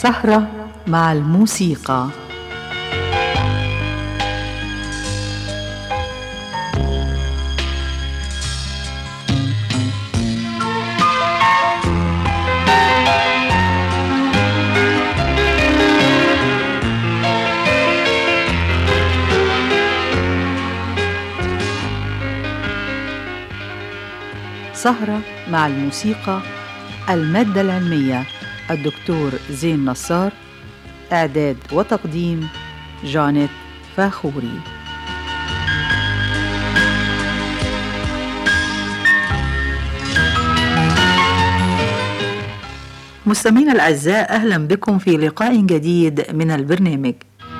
سهرة مع الموسيقى سهرة مع الموسيقى المادة العلمية الدكتور زين نصار إعداد وتقديم جانيت فاخوري مستمعينا الأعزاء أهلا بكم في لقاء جديد من البرنامج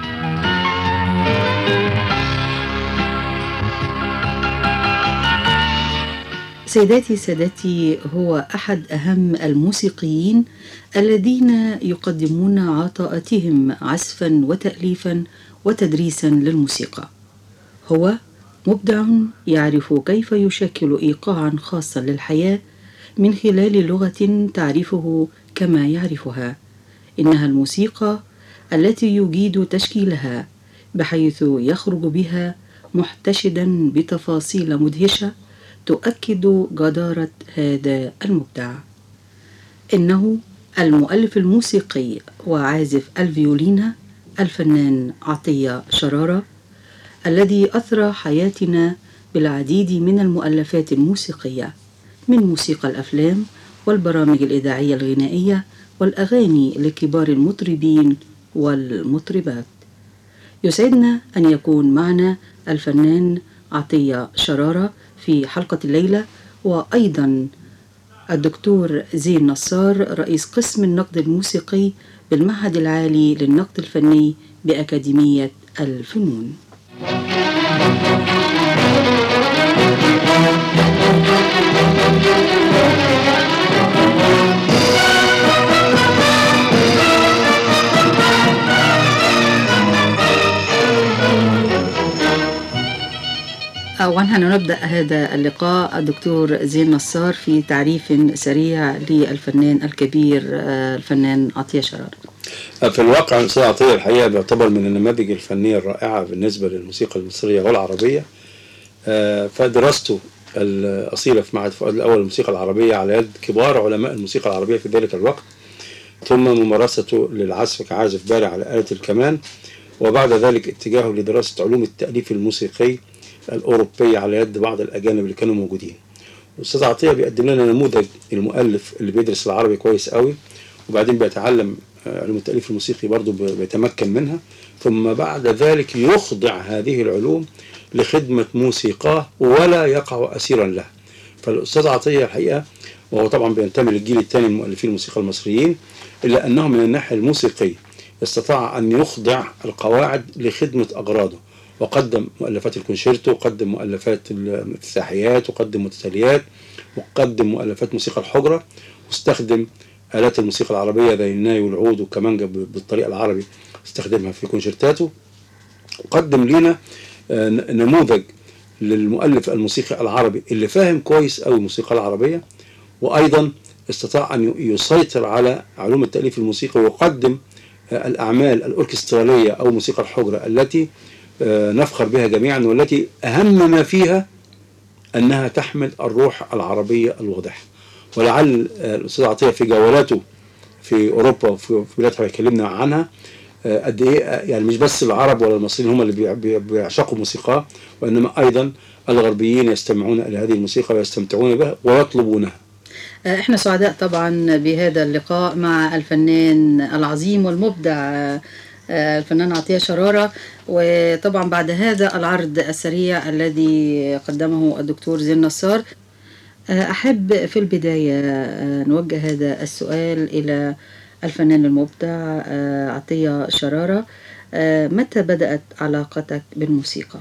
سيداتي سادتي هو أحد أهم الموسيقيين الذين يقدمون عطاءاتهم عزفا وتأليفا وتدريسا للموسيقى هو مبدع يعرف كيف يشكل إيقاعا خاصا للحياة من خلال لغة تعرفه كما يعرفها إنها الموسيقى التي يجيد تشكيلها بحيث يخرج بها محتشدا بتفاصيل مدهشه تؤكد جدارة هذا المبدع إنه المؤلف الموسيقي وعازف الفيولينا الفنان عطية شرارة الذي أثرى حياتنا بالعديد من المؤلفات الموسيقية من موسيقى الأفلام والبرامج الإذاعية الغنائية والأغاني لكبار المطربين والمطربات يسعدنا أن يكون معنا الفنان عطية شرارة في حلقة الليلة وأيضا الدكتور زين نصار رئيس قسم النقد الموسيقي بالمعهد العالي للنقد الفني بأكاديمية الفنون أولا نبدأ هذا اللقاء الدكتور زين نصار في تعريف سريع للفنان الكبير الفنان عطية شرار في الواقع الأستاذ عطية الحقيقة بيعتبر من النماذج الفنية الرائعة بالنسبة للموسيقى المصرية والعربية فدراسته الأصيلة في معهد فؤاد الأول للموسيقى العربية على يد كبار علماء الموسيقى العربية في ذلك الوقت ثم ممارسته للعزف كعازف بارع على آلة الكمان وبعد ذلك اتجاهه لدراسة علوم التأليف الموسيقي الأوروبية على يد بعض الأجانب اللي كانوا موجودين الأستاذ عطية بيقدم لنا نموذج المؤلف اللي بيدرس العربي كويس قوي وبعدين بيتعلم علوم التأليف الموسيقي برضه بيتمكن منها ثم بعد ذلك يخضع هذه العلوم لخدمة موسيقاه ولا يقع أسيرا له فالأستاذ عطية الحقيقة وهو طبعا بينتمي للجيل الثاني من مؤلفين الموسيقى المصريين إلا أنه من الناحية الموسيقية استطاع أن يخضع القواعد لخدمة أغراضه وقدم مؤلفات الكونشيرتو وقدم مؤلفات الافتتاحيات وقدم متتاليات وقدم مؤلفات موسيقى الحجرة واستخدم آلات الموسيقى العربية زي الناي والعود والكمانجا بالطريقة العربي استخدمها في كونشيرتاته وقدم لنا نموذج للمؤلف الموسيقي العربي اللي فاهم كويس قوي الموسيقى العربية وأيضا استطاع أن يسيطر على علوم التأليف الموسيقي ويقدم الأعمال الأوركسترالية أو موسيقى الحجرة التي نفخر بها جميعا والتي أهم ما فيها أنها تحمل الروح العربية الواضحة ولعل الأستاذ عطية في جولاته في أوروبا وفي بلادها يكلمنا عنها قد إيه يعني مش بس العرب ولا المصريين هم اللي بيعشقوا موسيقاه وإنما أيضا الغربيين يستمعون إلى هذه الموسيقى ويستمتعون بها ويطلبونها احنا سعداء طبعا بهذا اللقاء مع الفنان العظيم والمبدع الفنان عطية شرارة وطبعا بعد هذا العرض السريع الذي قدمه الدكتور زين نصار أحب في البداية نوجه هذا السؤال إلى الفنان المبدع عطية شرارة متى بدأت علاقتك بالموسيقى؟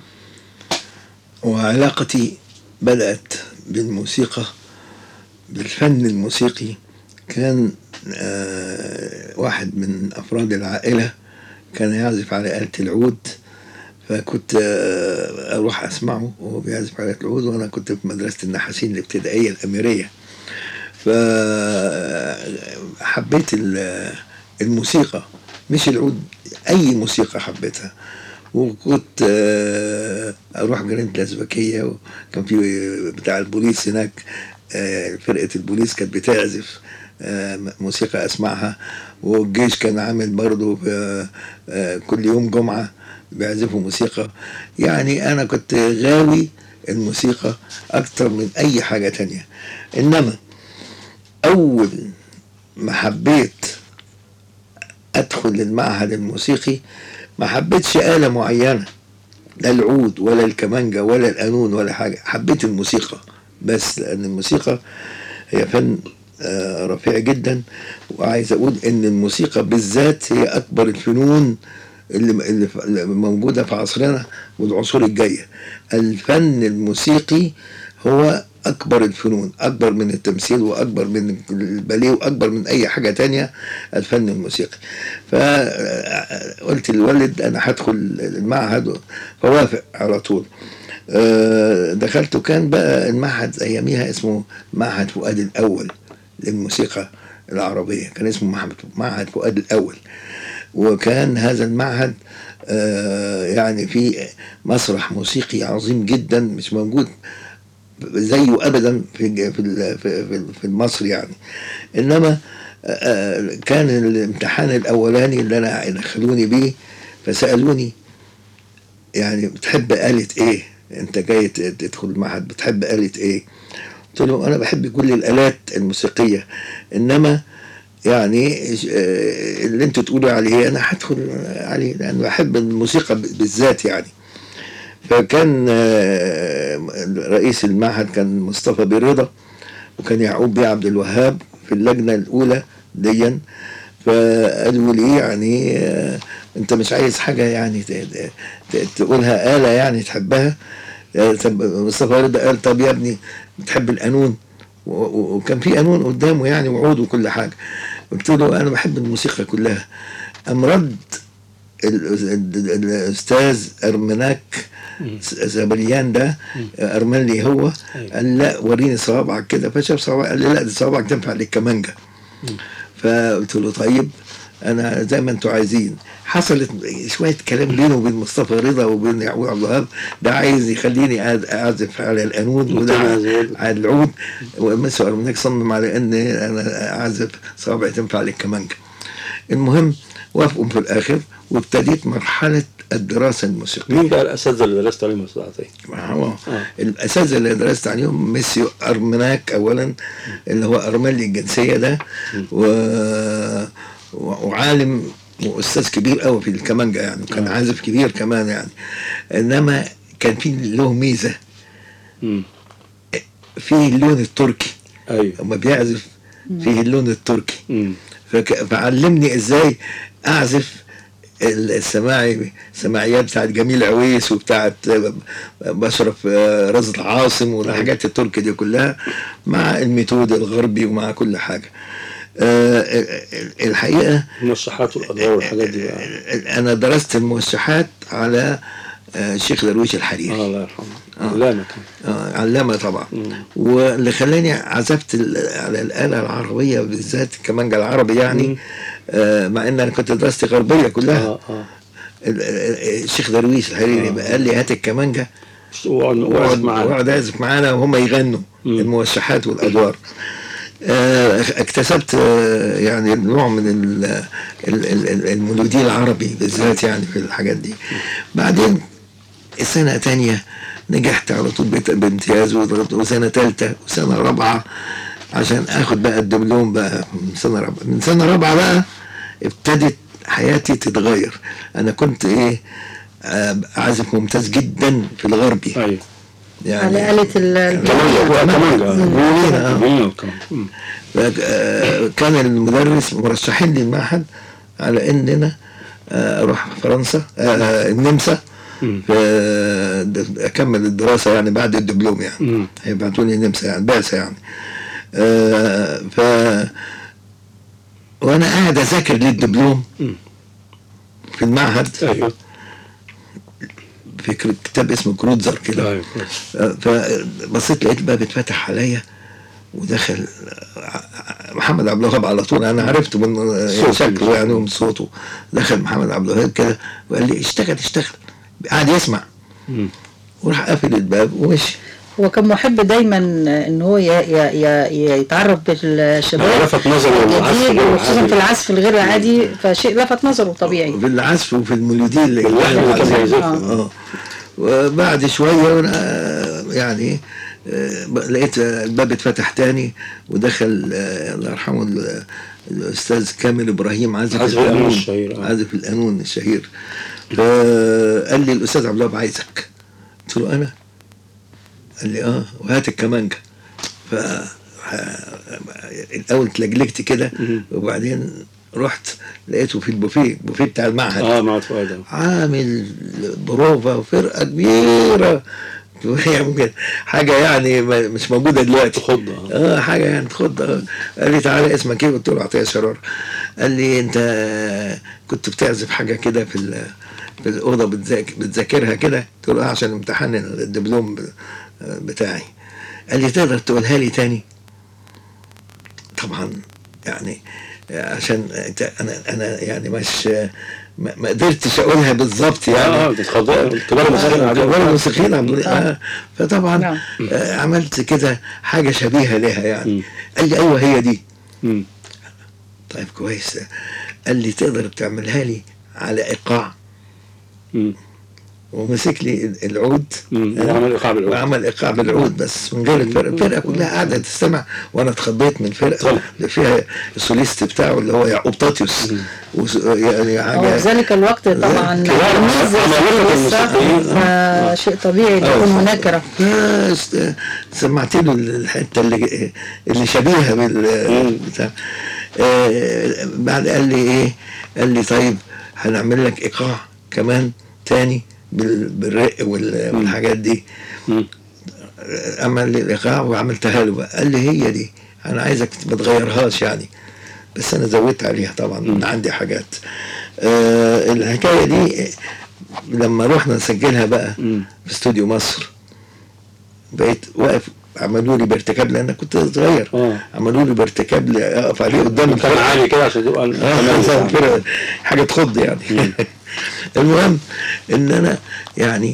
وعلاقتي بدأت بالموسيقى بالفن الموسيقي كان واحد من أفراد العائلة كان يعزف على آلة العود فكنت أروح أسمعه وهو بيعزف على آلة العود وأنا كنت في مدرسة النحاسين الابتدائية الأميرية فحبيت الموسيقى مش العود اي موسيقى حبيتها وكنت آه، اروح جرينة الازبكيه وكان في بتاع البوليس هناك آه، فرقه البوليس كانت بتعزف آه، موسيقى اسمعها والجيش كان عامل برضه آه، آه، كل يوم جمعه بيعزفوا موسيقى يعني انا كنت غاوي الموسيقى اكتر من اي حاجه تانية انما اول ما حبيت ادخل المعهد الموسيقي ما حبيتش آلة معينة لا العود ولا الكمانجا ولا القانون ولا حاجة حبيت الموسيقى بس لأن الموسيقى هي فن آه، رفيع جدا وعايز أقول إن الموسيقى بالذات هي أكبر الفنون اللي اللي ف- اللي موجودة في عصرنا والعصور الجاية الفن الموسيقي هو أكبر الفنون أكبر من التمثيل وأكبر من الباليه وأكبر من أي حاجة تانية الفن الموسيقي فقلت للولد أنا هدخل المعهد فوافق على طول آه، دخلت وكان بقى المعهد أياميها اسمه معهد فؤاد الأول للموسيقى العربية كان اسمه معهد معهد فؤاد الأول وكان هذا المعهد آه، يعني في مسرح موسيقي عظيم جدا مش موجود زيه ابدا في في ال- في في- في مصر يعني انما آه، كان الامتحان الاولاني اللي انا دخلوني بيه فسالوني يعني بتحب آلة ايه انت جاي ت- تدخل المعهد بتحب آلة ايه قلت له انا بحب كل الالات الموسيقيه انما يعني آه، اللي انتوا تقولوا عليه انا هدخل عليه لان بحب الموسيقى ب- بالذات يعني فكان آه، رئيس المعهد كان مصطفى برضا وكان يعقوب بيه عبد الوهاب في اللجنه الاولى ديا فقالوا لي يعني آه، انت مش عايز حاجه يعني ت- ت- تقولها آلة يعني تحبها آه، طب مصطفى رضا قال طب يا ابني بتحب القانون و- و- وكان في قانون قدامه يعني وعود وكل حاجه قلت له انا بحب الموسيقى كلها قام رد ال- ال- الاستاذ ارمناك زبريان ده ارملي هو قال لا وريني صوابعك كده فشاف صوابعك قال لي لا دي صوابعك تنفع للكمانجه فقلت له طيب انا زي ما انتوا عايزين حصلت شويه كلام بينه وبين مصطفى رضا وبين يعقوب عبد الوهاب ده عايز يخليني أع- اعزف على القانون وده على العود ومسوا ارمناك صمم على ان انا اعزف صوابعي تنفع للكمانجه المهم وافقوا في الاخر وابتديت مرحله الدراسه الموسيقيه مين بقى الاساتذه اللي درست عليهم استاذ عطيه؟ ما هو الاساتذه اللي درست عليهم ميسيو ارمناك اولا اللي هو ارملي الجنسيه ده و... و- وعالم واستاذ كبير قوي في الكمانجا يعني كان عازف كبير كمان يعني انما كان في له ميزه مم. فيه اللون التركي ايوه لما بيعزف فيه اللون التركي مم. فك... فعلمني ازاي اعزف السماعي السماعيات بتاعت جميل عويس وبتاعت بشرف آه، رزق عاصم والحاجات التركي دي كلها مع الميثود الغربي ومع كل حاجه آه، الحقيقه المرشحات والادوار والحاجات دي بقى انا درست الموشحات على آه، الشيخ درويش الحريري اه الله يرحمه لا مكان آه، علامة طبعا واللي خلاني عزفت ال- على الآلة العربية بالذات الكمانجا العربي يعني آه مع ان انا كنت دراستي غربية كلها اه اه ال- ال- الشيخ درويش الحريري آه. قال لي هات الكمانجا وقعد وقعد واقعد معانا واقعد اعزف معانا وهم يغنوا مم. الموشحات والادوار آه، اكتسبت آه، يعني نوع من ال- ال- ال- ال- الميلودي العربي بالذات يعني في الحاجات دي بعدين سنة تانية نجحت على طول بت- بامتياز وضربت- وسنة تالتة وسنة رابعة عشان اخد بقى الدبلوم بقى من سنة رابعة من سنة رابعة بقى ابتدت حياتي تتغير انا كنت ايه آه، عازف ممتاز جدا في الغربي ايوه على آلة ال- كمانجا كمانجا فيولين، آه. فيولين كمان. مم. فك- آه، كان المدرس مرشحين لي المعهد على اننا آه، اروح فرنسا آه، النمسا مم. ف- د- اكمل الدراسه يعني بعد الدبلوم يعني مم. هيبعتوني النمسا يعني بعثه يعني آه، ف وانا قاعد اذاكر للدبلوم مم. في المعهد ايوه في كتاب اسمه كروتزر كده ايوه كويس فبصيت لقيت باب اتفتح عليا ودخل ع- محمد عبد الوهاب على طول انا عرفته من صوته. شكله يعني ومن صوته دخل محمد عبد الوهاب كده وقال لي اشتغل اشتغل قعد يسمع مم. وراح قافل الباب ومشي هو كان محب دايما ان هو ي- ي- ي- يتعرف بالشباب لفت نظره العزف الجديد غير وخصوصا العادي. في العزف الغير العادي فشيء لفت نظره طبيعي في العزف وفي الميلودي اللي واللحن اللي كان بيعزفه. اه وبعد شويه وانا يعني آه، لقيت الباب اتفتح تاني ودخل آه، الله يرحمه ال- الاستاذ كامل ابراهيم عازف عازف القانون الشهير، آه. عازف القانون الشهير فقال لي الاستاذ عبد الوهاب عايزك قلت له انا قال لي اه وهات الكمانجه ف الاول اتلجلجت كده وبعدين رحت لقيته في البوفيه البوفيه بتاع المعهد اه مع فؤاد آه. عامل بروفا وفرقه كبيره يمكن حاجه يعني ما- مش موجوده دلوقتي تخض، آه. اه حاجه يعني تخض آه. قال لي تعالى اسمك ايه قلت له عطيه شرار قال لي انت كنت بتعزف حاجه كده في ال- في الاوضه بتذاكر بتذاكرها كده قلت له آه عشان امتحان الدبلوم ب- بتاعي قال لي تقدر تقولها لي تاني طبعا يعني عشان أنت- انا انا يعني مش ما ما قدرتش اقولها بالظبط يعني اه بتخض كبار الموسيقيين آه، كبار عندهم الموسيقيين عملوا لي- آه. فطبعا نعم. آه عملت كده حاجه شبيهه لها يعني مم. قال لي ايوه هي دي مم. طيب كويس قال لي تقدر تعملها لي على ايقاع مم. ومسك لي العود مم. آه، وعمل إيقاع بالعود. وعمل ايقاع بالعود بس من غير الفرقه الفرقه كلها قاعده تستمع وانا اتخضيت من الفرقه طبعا. اللي فيها السوليست بتاعه اللي هو يعقوب تاتيوس وس- يعني هو حاجه في ذلك الوقت طبعا كمان تلميذ عمالقة لسه، الموسيقيين. فشيء طبيعي يكون مناكره فست- سمعت له الحته اللي اللي شبيهه بال بتاع آه بعد قال لي ايه قال لي طيب هنعمل لك ايقاع كمان تاني بال- بالرق وال- والحاجات دي مم. عمل لي الايقاع وعملتها له بقى قال لي هي دي انا عايزك ما تغيرهاش يعني بس انا زودت عليها طبعا من عندي حاجات آه الحكايه دي لما رحنا نسجلها بقى مم. في استوديو مصر بقيت واقف عملوا لي بارتكاب لان أنا كنت صغير آه. عملوا لي بارتكاب لي اقف عليه قدام كان الفرقه عالي كده عشان تبقى اه الكمان زي بتاعه. الفرقة. حاجه تخض يعني المهم ان انا يعني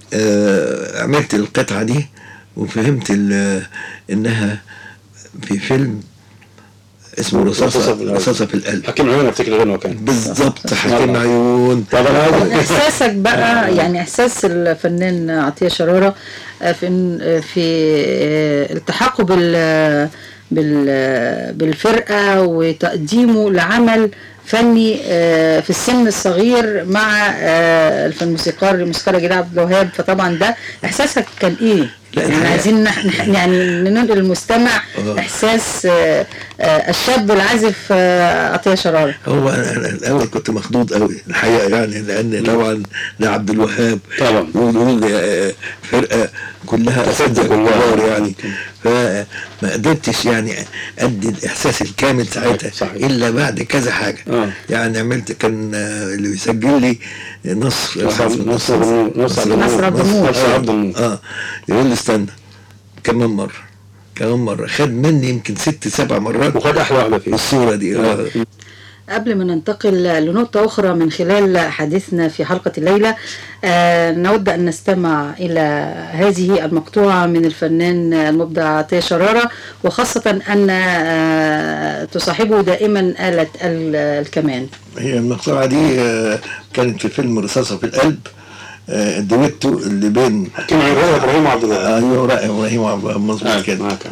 آه عملت القطعه دي وفهمت ال- انها في فيلم اسمه رصاصة رصاصه في القلب. رصاصه في القلب حكيم عيون افتكر غنوه كان بالظبط حكيم عيون طب انا عايز احساسك بقى يعني احساس الفنان عطيه شراره آه، في إن- آه، في آه، التحاقه بال بال بالفرقه وتقديمه لعمل فني آه، في السن الصغير مع آه، الفن الموسيقار الموسيقار جلال عبد الوهاب فطبعا ده احساسك كان ايه؟ لا، يعني الحقيقة- عايزين نح- نح- يعني ننقل للمستمع آه. احساس آه، آه، الشاب العازف آه، عطيه شراره هو انا أنا الاول كنت مخضوض قوي الحقيقه يعني لان طبعا ده عبد الوهاب طبعا. ودول آه، فرقه كلها اساتذه كلها. كبار يعني فما قدرتش يعني ادي الاحساس الكامل ساعتها صحيح. الا بعد كذا حاجه آه. يعني عملت كان آه، اللي بيسجل لي نصر نصر- حسن- نصر عبد النور- نصر عبد نصر عبد النور. نصر عبد النور. اه يقول لي استنى كمان مره كمان مره خد مني يمكن ست سبع مرات وخد احلى واحده فيه الصوره دي آه. قبل ما ننتقل لنقطة أخرى من خلال حديثنا في حلقة الليلة آه نود أن نستمع إلى هذه المقطوعة من الفنان المبدع عطية شرارة وخاصة أن آه تصاحبه دائما آلة ال- الكمان هي المقطوعة دي آه، كانت في فيلم رصاصة في القلب آه، الدويتو اللي بين حكيم عيون ابراهيم عبد الوهاب ايوه رأي ابراهيم عبد الوهاب مظبوط آه، كده معاك أنا.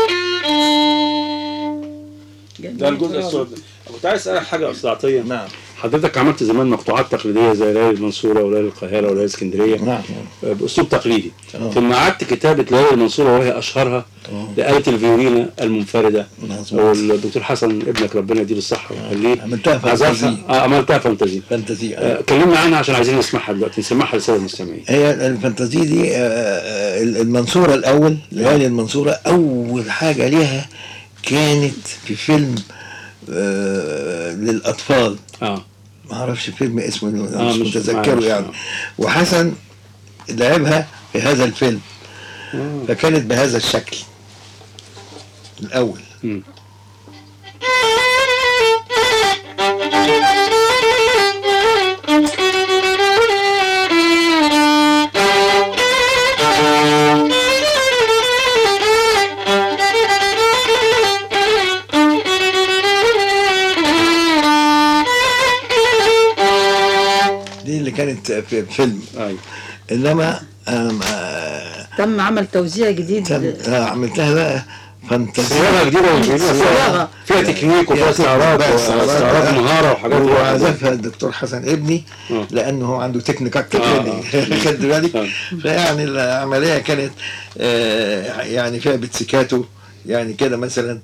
ده الجزء الصوت كنت عايز اسالك حاجه يا استاذ عطيه نعم حضرتك عملت زمان مقطوعات تقليديه زي ليالي المنصوره وليالي القاهره وليالي اسكندريه نعم باسلوب تقليدي آه. ثم عدت كتابه ليالي المنصوره وهي اشهرها آه. لآلة الفيولينا المنفرده مظبوط. والدكتور حسن ابنك ربنا يديله الصحه ويخليه عملتها عزفها- فانتازي. اه عملتها فانتازي فانتازي آه، كلمنا عنها عشان عايزين نسمعها دلوقتي نسمعها للساده المستمعين هي الفانتازي دي آه، آه، المنصورة الأول ليالي المنصورة أول حاجة ليها كانت في فيلم آه، للأطفال اه ما اعرفش فيلم اسمه آه، مش مش- متذكره معلش، يعني آه. وحسن لعبها في هذا الفيلم آه. فكانت بهذا الشكل الأول مم. دي اللي كانت في فيلم ايوه إنما آم، آه، تم عمل توزيع جديد تم- آه، عملتها بقى فانتازيا صياغه جديده وجديده فيها, صياغة. فيها تكنيك وفيها فيها استعراض تكنيك، استعراض، واستعراض آه. مهاره وحاجات وعزفها الدكتور حسن ابني آه. لانه هو عنده تكنيك اكتر آه، مني آه. خد بالك آه. فيعني العمليه كانت آه، يعني فيها بتسيكاتو يعني كده مثلا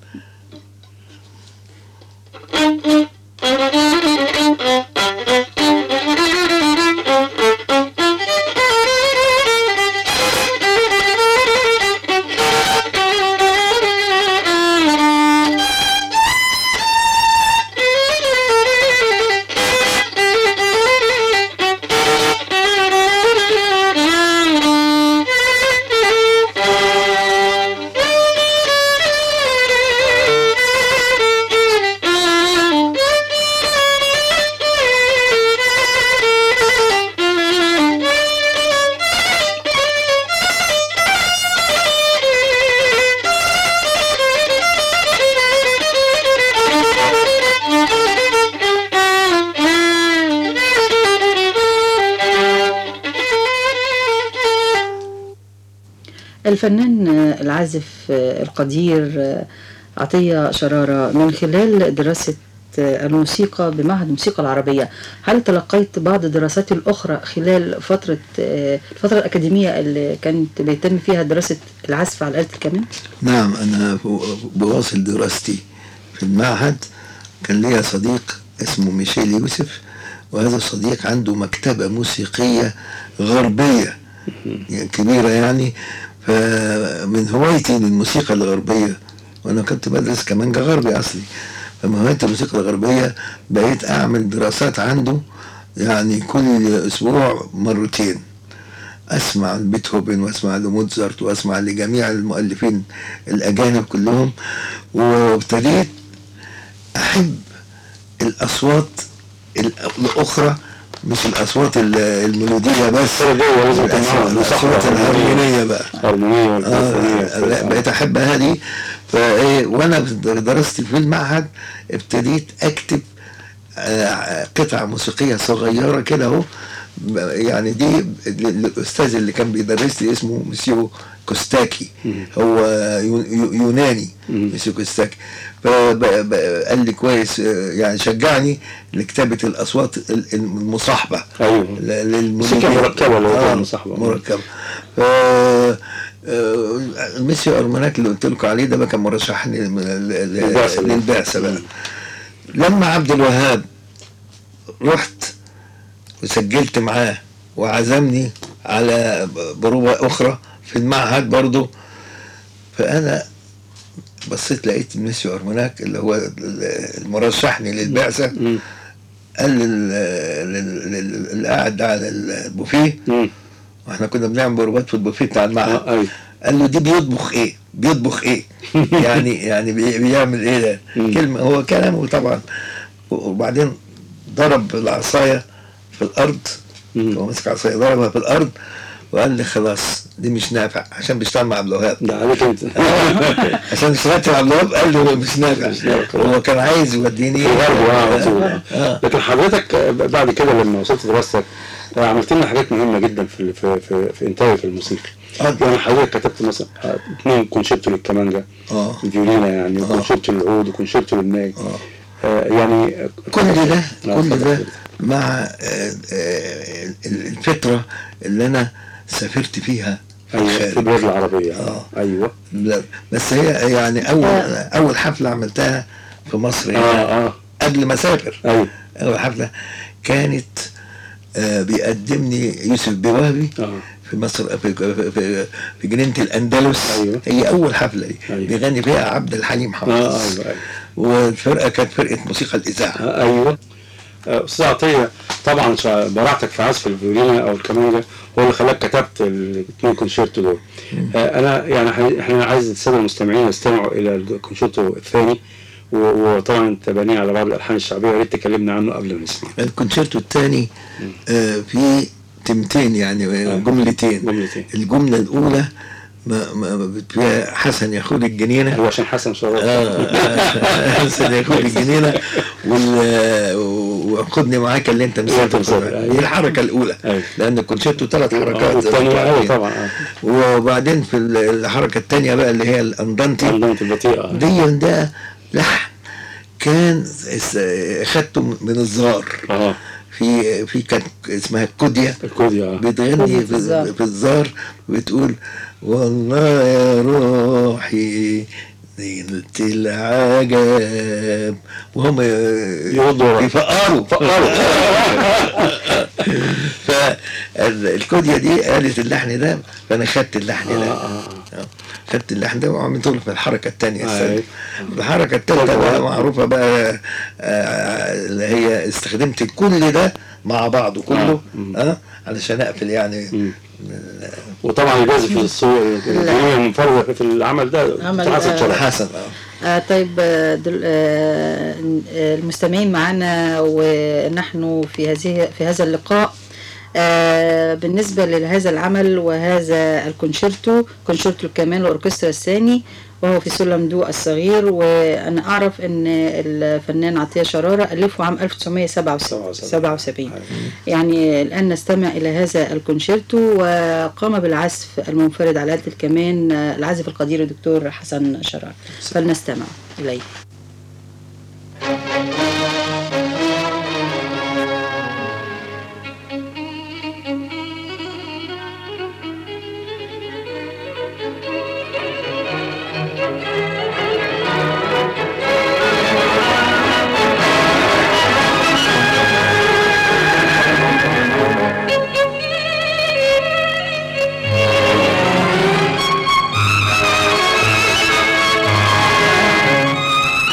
الفنان آه، العازف آه، القدير آه، عطية شرارة من خلال دراسة آه، الموسيقى بمعهد الموسيقى العربية هل تلقيت بعض الدراسات الأخرى خلال فترة آه، الفترة الأكاديمية اللي كانت بيتم فيها دراسة العزف على آلة الكمان؟ نعم انا بواصل دراستي في المعهد كان ليا صديق اسمه ميشيل يوسف وهذا الصديق عنده مكتبة موسيقية غربية يعني كبيرة يعني فمن هوايتي للموسيقى الغربية وأنا كنت بدرس كمانجا غربي أصلي فمن هوايتي الموسيقى الغربية بقيت أعمل دراسات عنده يعني كل أسبوع مرتين اسمع لبيتهوفن واسمع لموتزارت واسمع لجميع المؤلفين الاجانب كلهم وابتديت احب الاصوات ال- الاخرى مش الاصوات ال- الميلوديه بس الفردية لازم يكون معاها الأصوات- المصاحبة الاصوات الهارمونيه بقى هارمونيه آه والبرفانية. بقيت احب هذه فايه وانا دراستي في المعهد ابتديت اكتب آه، قطع موسيقيه صغيره كده اهو يعني دي الاستاذ اللي كان بيدرس لي اسمه مسيو كوستاكي هو يو- يو- يوناني مم. مسيو كوستاكي فقال لي كويس آه، يعني شجعني لكتابه الاصوات ال- المصاحبه ايوه ل- للمولودية. موسيقى مركبة اللي هو آه، المصاحبة. مركبة ف آه، الميسيو ارماناك اللي قلت لكم عليه ده بقى كان مرشحني لل- لل- للبعثة. للبعثة بقى لما عبد الوهاب رحت وسجلت معاه وعزمني على بروبة أخرى في المعهد برضه فأنا بصيت لقيت الميسيو أرموناك اللي هو المرشحني للبعثة مم. قال لل- لل- لل- اللي قاعد ده على البوفيه مم. واحنا كنا بنعمل بروبات في البوفيه بتاع المعهد آه، ايوه قال له دي بيطبخ ايه؟ بيطبخ ايه؟ يعني يعني بي- بيعمل ايه ده؟ مم. كلمه هو كلامه طبعا وبعدين ضرب العصايه في الارض مم. هو مسك عصايه ضربها في الارض وقال لي خلاص دي مش نافع عشان بيشتغل مع عبد الوهاب ده عليك انت عشان اشتغلت مع عبد الوهاب قال له مش نافع مش نافع. هو كان عايز يوديني في غربه اه على طول. آه. لكن حضرتك آه، بعد كده لما وصلت دراستك آه، عملت لنا حاجات مهمه جدا في في في, في انتاجك الموسيقي آه. يعني حضرتك كتبت مثلا آه، اثنين كونشيرتو للكمانجا اه الفيولينا يعني آه. وكونشيرتو للعود وكونشيرتو للناي اه آه، يعني كل ده آه، كل اتفضل. ده مع آه، آه، الفترة اللي أنا سافرت فيها في ايوه في الخارج البلاد العربيه آه. ايوه لا، بس هي يعني أول أول حفلة عملتها في مصر هنا اه اه قبل ما أسافر ايوه أول حفلة كانت آه، بيقدمني يوسف بوهبي اه في مصر في في, في جنينة الأندلس أيوة. هي أول حفلة دي أيوة. بيغني فيها عبد الحليم حافظ اه ايوه ايوه والفرقة كانت فرقة موسيقى الإذاعة آه، ايوه آه، استاذ عطيه طبعا شا- براعتك في عزف الفيولينا او الكمانجه هو اللي خلاك كتبت الاثنين كونشيرتو دول آه، انا يعني ح- احنا عايز الساده المستمعين يستمعوا الى الكونشيرتو الثاني و- وطبعا انت بنيه على بعض الالحان الشعبيه يا ريت تكلمنا عنه قبل ما نسمع الكونشيرتو الثاني آه في تمتين يعني آه، جملتين جملتين. الجملة الأولى ما ما فيها حسن ياخد الجنينة هو عشان حسن شرف آه، حسن ياخد الجنينة وال- وخدني معاك اللي انت مسافر مسافر، دي أيوة. الحركة الأولى أيوة. لأن الكونشيرتو ثلاث حركات والثانيه ايوه وبعدين- طبعا اه وبعدين في الحركة الثانية بقى اللي هي الأندانتي عندنا البطيئه دي ده لحن كان اس- اخدته من الزار اه في في كانت اسمها الكوديا الكوديا آه. بتغني كوديا في, في الزار. في الزار بتقول والله يا روحي نلت العجب وهم يردوا ورا. يفقروا فالكوديا دي قالت اللحن ده فانا خدت اللحن ده آه، آه، آه. خدت اللحن ده وعملته له في الحركه الثانيه أيوة. الحركه الثالثه بقى معروفه بقى آه، اللي هي استخدمت كل ده مع بعضه كله اه علشان اقفل يعني وطبعا يجازي في الصور الجميع المنفرده في العمل ده عمل، حسن آه، شرف حسن اه آه طيب آه، دل آه آه، المستمعين معنا ونحن في هذه في هذا اللقاء آه بالنسبة لهذا العمل وهذا الكونشيرتو كونشيرتو الكمان والأوركسترا الثاني وهو في سلم دو الصغير وأنا أعرف أن الفنان عطية شرارة ألفه عام 1977 يعني الآن نستمع إلى هذا الكونشيرتو وقام بالعزف المنفرد على آلة الكمان آه، العازف القدير الدكتور حسن شرارة فلنستمع إليه Thank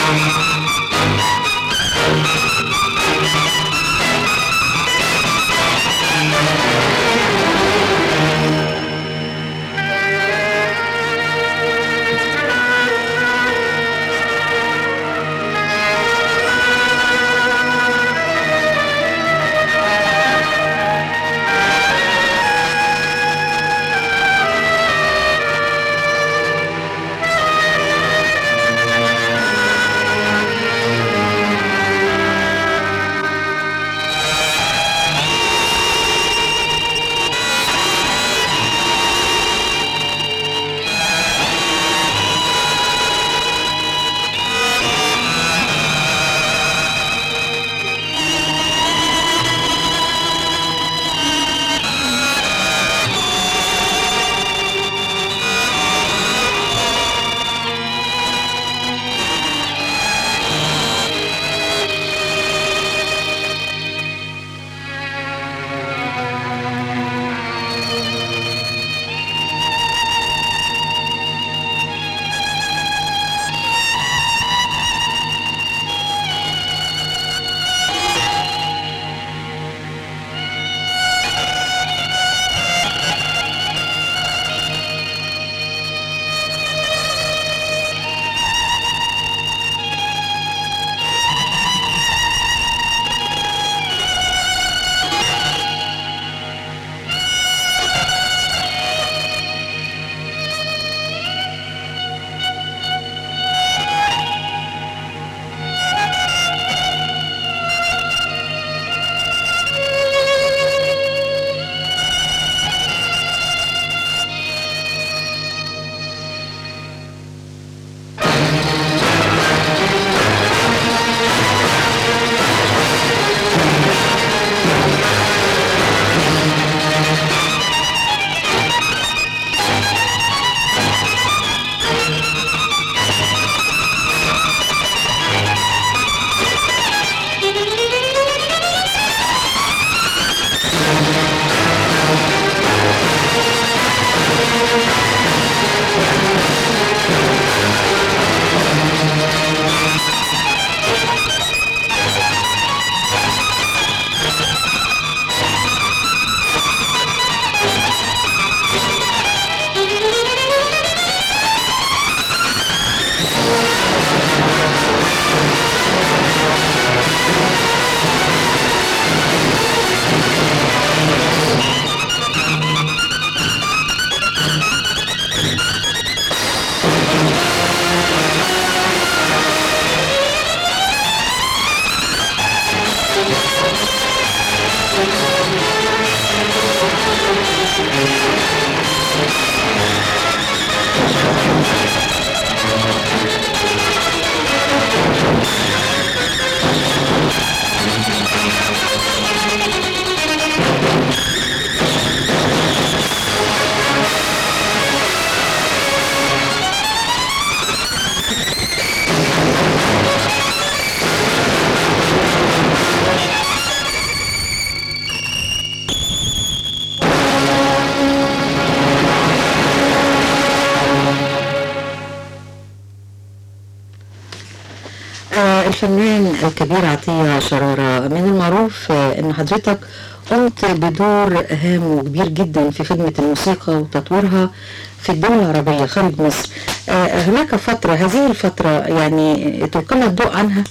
آه، الفنان الكبير عطية شرارة من المعروف آه، ان حضرتك قمت بدور هام وكبير جدا في خدمة الموسيقى وتطويرها في الدول العربية خارج مصر آه، هناك فترة هذه الفترة يعني تلقنا الضوء عنها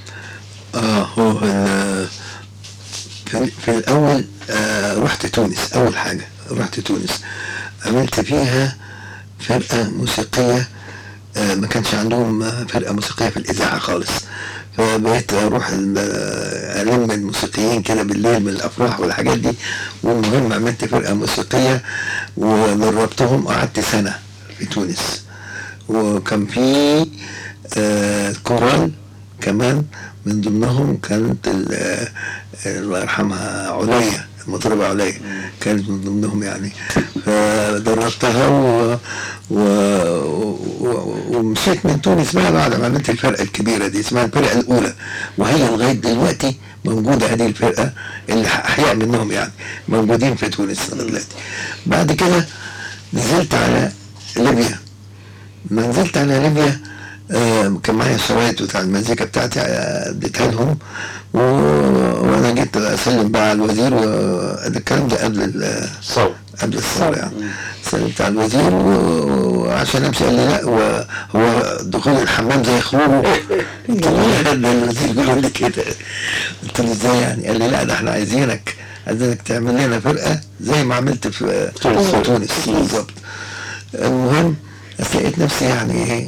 اه هو ال- في, في الاول آه رحت تونس اول حاجه رحت تونس عملت فيها فرقه موسيقيه آه ما كانش عندهم آه، فرقه موسيقيه في الاذاعه خالص فبقيت اروح ال- آه، الم الموسيقيين كده بالليل من الافراح والحاجات دي والمهم عملت فرقه موسيقيه ودربتهم قعدت سنه في تونس وكان في آه كورال كمان من ضمنهم كانت ال- آه، الله يرحمها عليا المطربة عليا كانت من ضمنهم يعني فدربتها و... و... و... ومشيت من تونس بقى بعد ما عملت الفرقة الكبيرة دي اسمها الفرقة الأولى وهي لغاية دلوقتي موجودة هذه الفرقة اللي أحياء منهم يعني موجودين في تونس دلوقتي بعد كده نزلت على ليبيا ما نزلت على ليبيا آه، كان معايا الشرايط بتاع المزيكا بتاعتي آه، اديتها لهم و... وانا جيت اسلم بقى على الوزير وده الكلام ده قبل ال... صوت قبل الثورة يعني سلمت على الوزير و- وعشان امشي قال لي لا هو هو دخول الحمام زي خروجه قلت له لا، ده الوزير بيقول لي كده قلت له ازاي يعني قال لي لا ده احنا عايزينك عايزينك تعمل لنا فرقة زي ما عملت في تونس. في تونس بالظبط المهم بس لقيت نفسي يعني ايه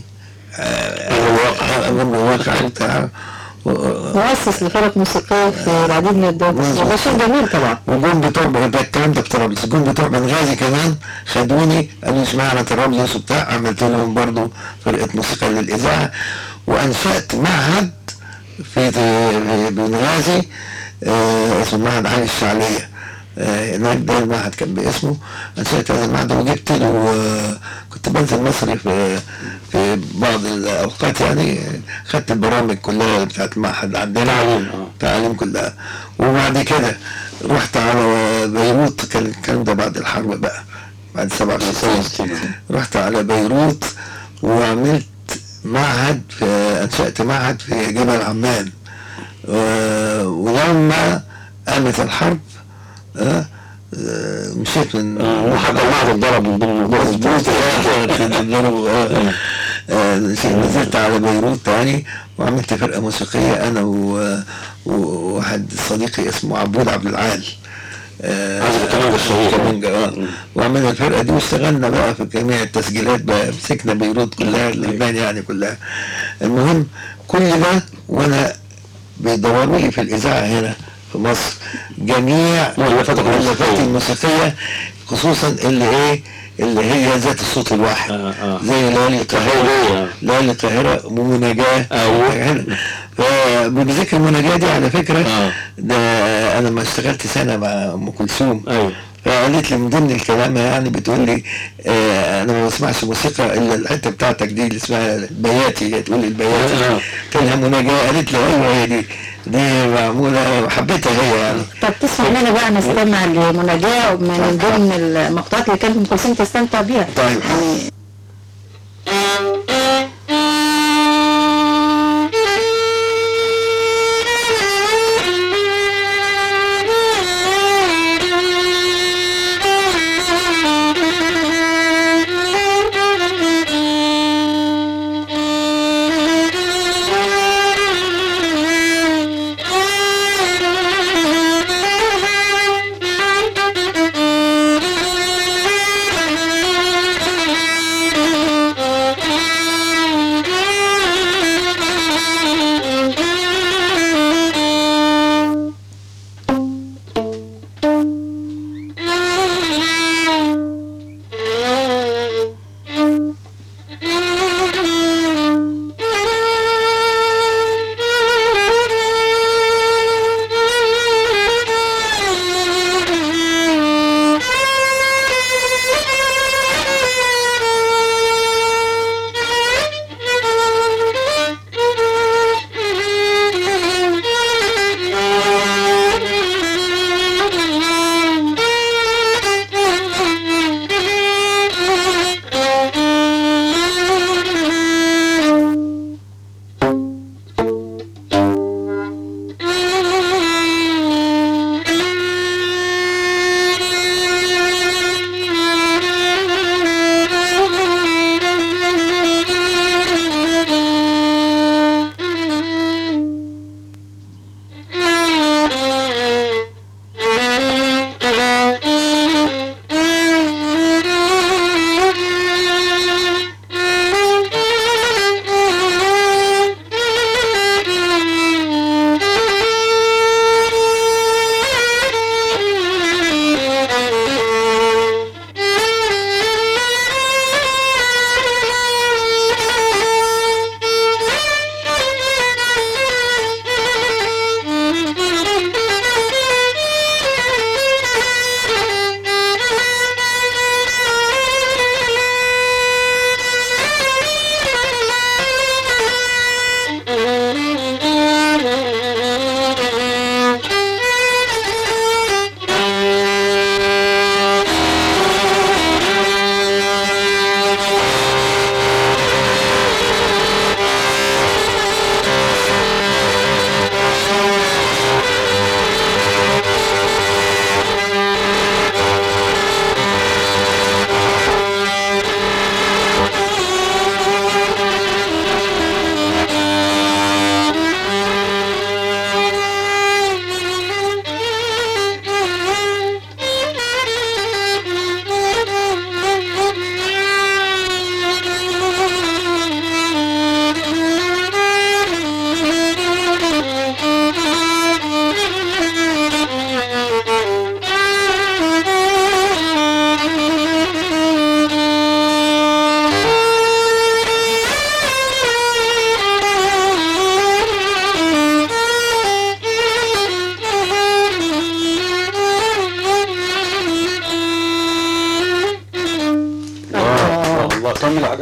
آه، امام الواقع بتاع و- مؤسس لفرق موسيقية في العديد من الدول مظبوط. وده شيء جميل طبعا وجم بتوع ده الكلام ده في طرابلس الجم بتوع بنغازي كمان خدوني قالوا اشمعنى طرابلس وبتاع عملت لهم برضو فرقه موسيقى للاذاعه وانشات معهد في في بنغازي آه اسمه معهد علي الشعليه آه، هناك ده المعهد كان باسمه انشأت هذا المعهد وجبت له آه، كنت بنزل مصر في في بعض الاوقات يعني خدت البرامج كلها بتاعت المعهد عندنا تعليم، آه. تعليم كلها وبعد كده رحت على بيروت كان الكلام ده بعد الحرب بقى بعد 67 رحت على بيروت وعملت معهد في انشأت معهد في جبل عمان و- ولما قامت الحرب آه، آه، مشيت من وحتى المعهد اتضرب من ضمن الموضوع مظبوط آه، آه، نزلت على بيروت تاني وعملت فرقة موسيقية أنا و- وواحد صديقي اسمه عبود عبد العال آه، عازف الكمانجة الشهير. الكمانجة، اه وعملنا الفرقة دي واشتغلنا بقى في جميع التسجيلات بقى مسكنا بيروت كلها لبنان يعني كلها المهم كل ده وأنا بيدوروا لي في الإذاعة هنا في مصر جميع مؤلفاتك مؤلفاتي الموسيقية خصوصا اللي ايه اللي هي ذات الصوت الواحد آه، آه. زي ليالي القاهرة آه. ليالي القاهرة ومناجاة أيوة. هنا فبذكر المناجاة دي على فكرة آه. ده أنا ما اشتغلت سنة مع أم كلثوم ايوه فقالت لي من ضمن الكلام يعني بتقول لي آه انا ما بسمعش موسيقى الا الحته بتاعتك دي اللي اسمها البياتي هي تقول لي البياتي آه. قلت لها مناجاه قالت لي ايوه هي دي دي معموله وحبيتها هي يعني طب تسمع لنا بقى نستمع لمناجاة من ضمن المقطوعات اللي كانت ام كلثوم تستمتع بيها طيب. يعني Thank you.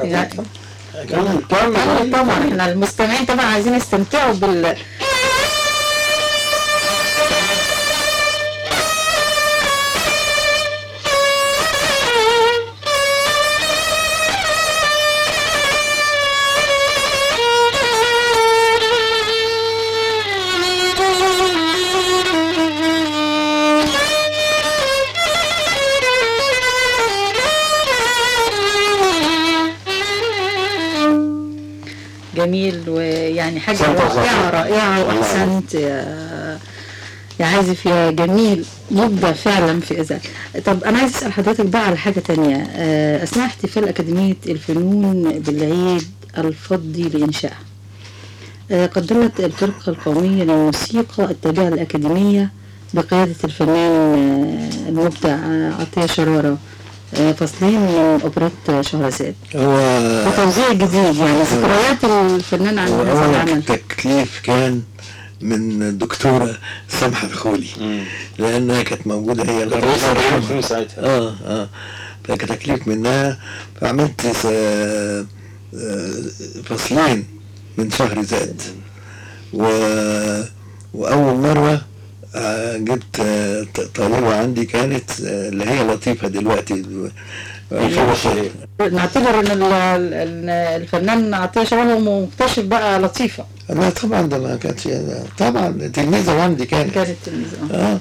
يعني كمل كمل آه، طبعا احنا المستمعين طبعا عايزين يستمتعوا بال جميل ويعني حاجة أحسنت يا رائعة زهرة. رائعة الله وأحسنت يا يا عازف يا جميل مبدع فعلا في إذا طب أنا عايز أسأل حضرتك بقى على حاجة تانية آه، أثناء احتفال أكاديمية الفنون بالعيد الفضي لإنشائها آه، قدمت الفرقة القومية للموسيقى التابعة للأكاديمية بقيادة الفنان آه، المبدع آه، عطية شرارة آه، فصلين من أوبريت شهرزاد هو وتوزيع جديد يعني ذكريات الفنان عن هو هذا أول العمل التكليف كان من الدكتورة سمحة الخولي لأنها كانت موجودة هي كان رئيس الجمهورية الفنون ساعتها اه اه فكان تكليف منها فعملت س- آه، فصلين من شهر زاد و... وأول مرة آه، جبت آه، ط- طالبة عندي كانت آه، اللي هي لطيفة دلوقتي نعتبر ان ال- ال- الفنان عطية شرارة هو مكتشف بقى لطيفة لا طبعا ده ما كانتش طبعا تلميذة عندي كانت كانت تلميذة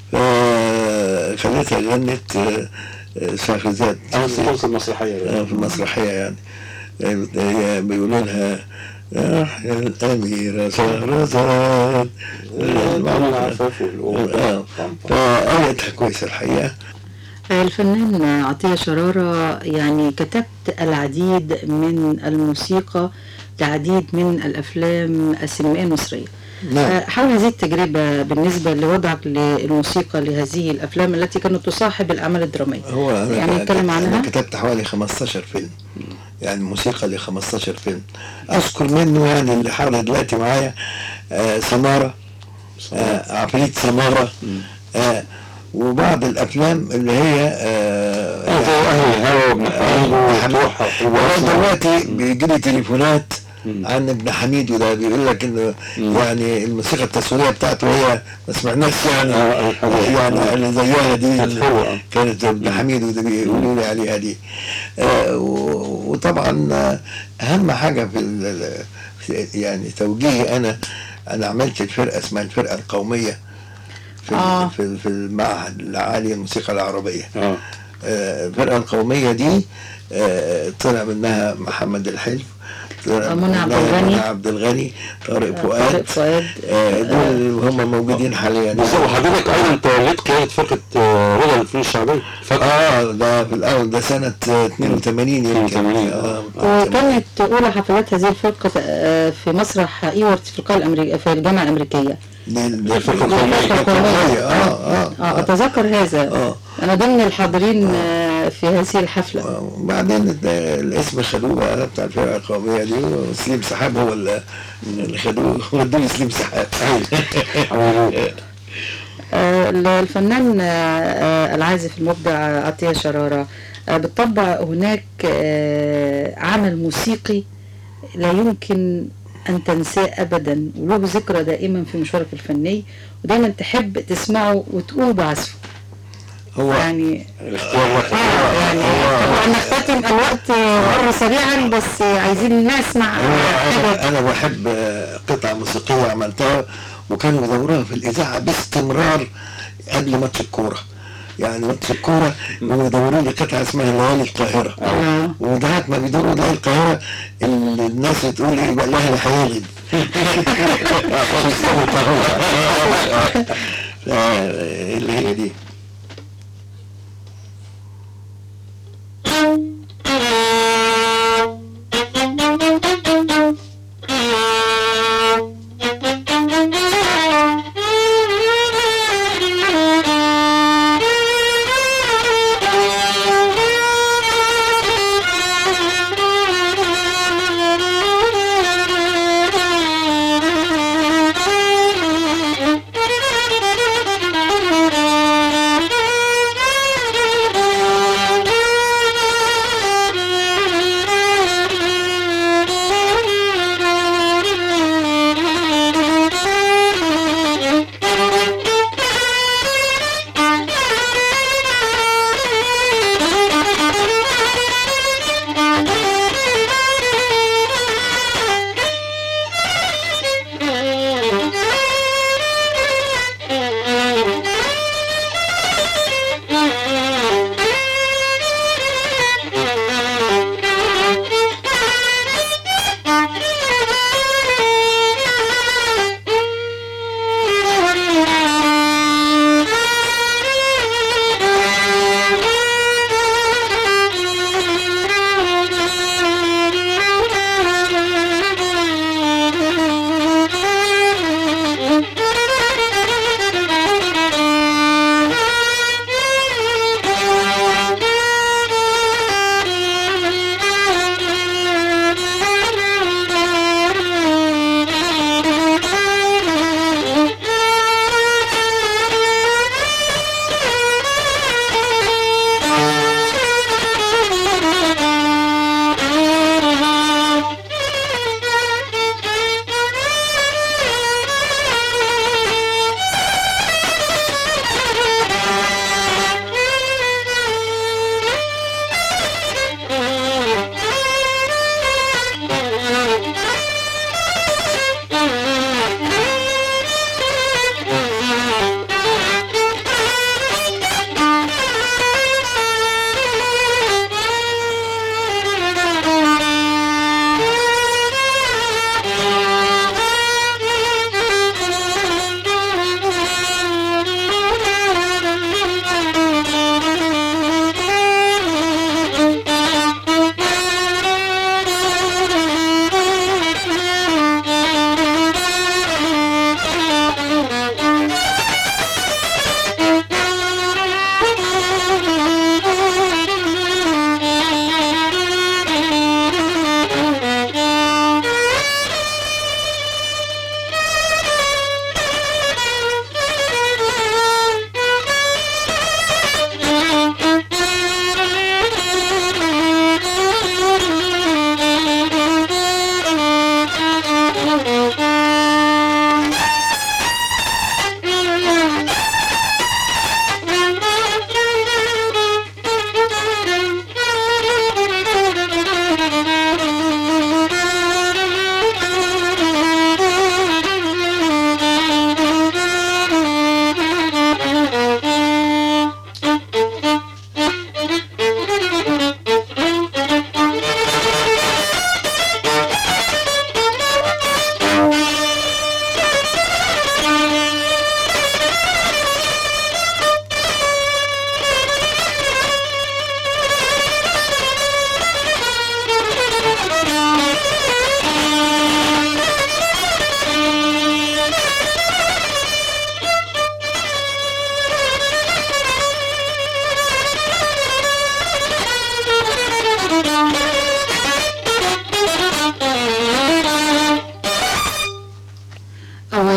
اه فخليتها غنت آه، آه، شهرزاد أنا في المسرحية آه، في المسرحية يعني آه، هي بيقولوا لها يحيى الأميرة شهرزاد الأمل عفاف والأم آه، فقالتها كويسة الحقيقة الفنان عطية شرارة يعني كتبت العديد من الموسيقى لعديد من الأفلام السينمائية المصرية نعم حول هذه التجربة بالنسبة لوضعك للموسيقى لهذه الأفلام التي كانت تصاحب الأعمال الدرامية هو أنا يعني ك- نتكلم أنا عنها كتبت حوالي 15 فيلم يعني موسيقى ل 15 فيلم أذكر منه يعني اللي حاضر دلوقتي معايا آه سمارة آه عفريت سمارة آه وبعض الأفلام اللي هي آه زي أهل الهوى وابن حميد وفتوحة هو دلوقتي بيجي لي تليفونات عن ابن حميد وده بيقول لك انه يعني الموسيقى التصويريه بتاعته هي ما سمعناش يعني آه، الحلوة. يعني اللي زيها دي الحلوة. كانت ابن حميد وده بيقولوا لي عليها دي آه، و- وطبعا آه، اهم حاجه في ال- في- يعني توجيهي انا انا عملت الفرقه اسمها الفرقه القوميه في آه. في في المعهد العالي للموسيقى العربيه اه آه، الفرقة القومية دي آه، طلع منها محمد الحلف طلع منى عبد منها الغني. منى عبد الغني طارق طارق فؤاد فؤاد آه، دول هم موجودين حاليا بالظبط وحضرتك أيضا توليت قيادة فرقة آه، رضا للفنون الشعبية فترة اه ده في الاول ده سنة آه، 82 يمكن 82 اه وكانت أولى حفلات هذه الفرقة آه، في مسرح إيورت في القاعة الأمريكية في الجامعة الأمريكية دي دي الفرقة الفرقة القومية. القومية اه اه اه اتذكر هذا آه. انا ضمن الحاضرين آه، في هذه الحفله آه، وبعدين ال- الاسم خدوه بقى بتاع الفرقة القومية دي وسليم سحاب هو اللي اللي خدوه ودوه سليم سحاب آه، الفنان آه، آه، العازف المبدع عطية شرارة آه، بتطبع هناك آه، عمل موسيقي لا يمكن أن تنساه أبدا وله ذكرى دائما في مشوارك الفني ودايما تحب تسمعه وتقوم بعزفه هو يعني الاختيار واحد آه يعني طبعا نختتم الوقت مر سريعا بس عايزين نسمع هو حاجة انا انا بحب قطعه موسيقيه عملتها وكانوا يدوروها في الاذاعه باستمرار قبل ماتش الكوره يعني ماتش الكوره كانوا يدوروا لي قطعه اسمها ليالي القاهره آه. وساعات ما بيدوروا ليالي القاهره ال- الناس بتقول ايه بقى الاهلي هيغلب آه، اللي هي دي Thank you.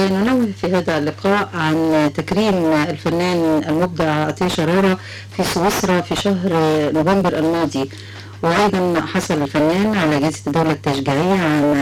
وننوه في هذا اللقاء عن تكريم الفنان المبدع عطية شرارة في سويسرا في شهر نوفمبر الماضي وأيضا حصل الفنان على جائزة الدولة التشجيعية عام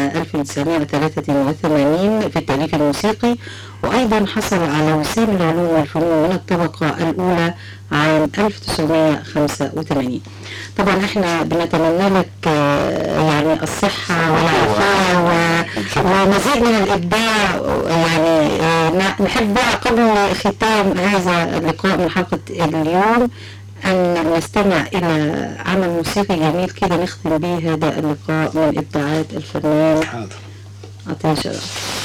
1983 في التأليف الموسيقي وأيضا حصل على وسام العلوم والفنون من الطبقة الأولى عام 1985 طبعا احنا بنتمنى لك آه، يعني الصحة والعافية و- ومزيد من الإبداع يعني آه، ن- نحب بقى قبل ختام هذا اللقاء من حلقة اليوم أن نستمع إلى عمل موسيقي جميل كده نختم به هذا اللقاء من إبداعات الفنان حاضر عطية شرف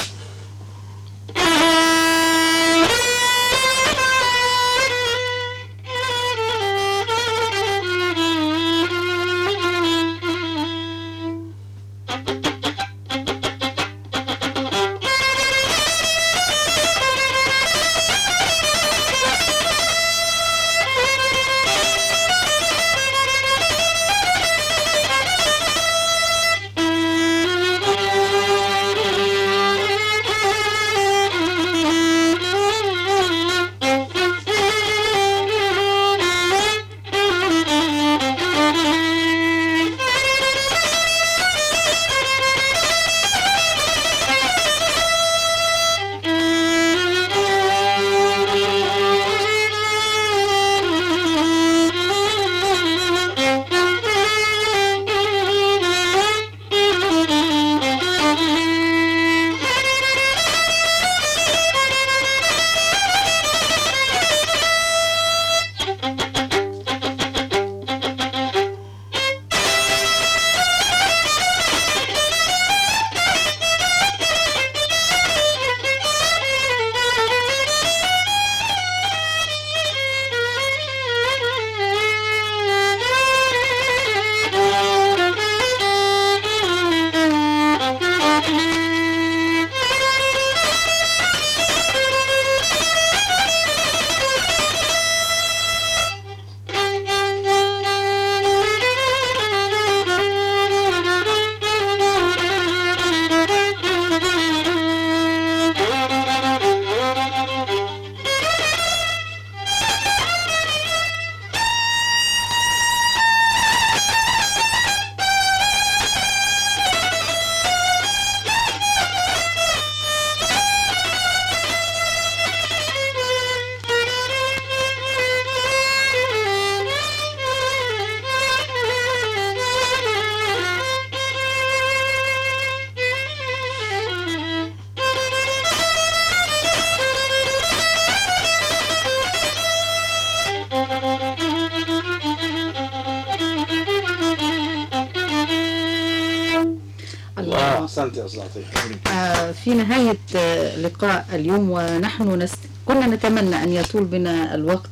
الله احسنت يا استاذ عطيه آه، في نهاية آه، لقاء اليوم ونحن نست... كنا نتمنى أن يطول بنا الوقت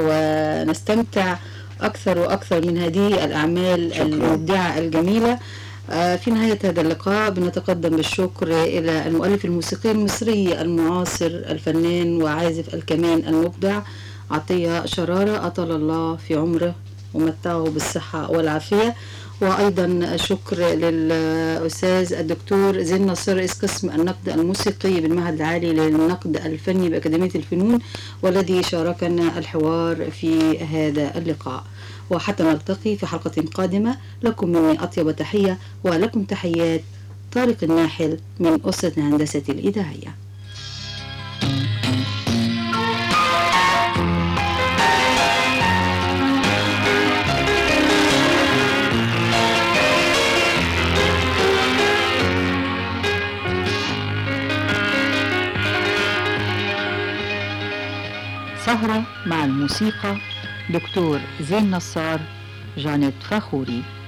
ونستمتع أكثر وأكثر من هذه الأعمال شكراً. المبدعة الجميلة آه، في نهاية هذا اللقاء بنتقدم بالشكر إلى المؤلف الموسيقي المصري المعاصر الفنان وعازف الكمان المبدع عطية شرارة أطال الله في عمره ومتعه بالصحة والعافية وأيضا شكر للأستاذ الدكتور زين نصر رئيس قسم النقد الموسيقي بالمعهد العالي للنقد الفني بأكاديمية الفنون والذي شاركنا الحوار في هذا اللقاء وحتى نلتقي في حلقة قادمة لكم مني أطيب تحية ولكم تحيات طارق الناحل من أسرة الهندسة الإذاعية سهرة مع الموسيقى دكتور زين نصار جانيت فخوري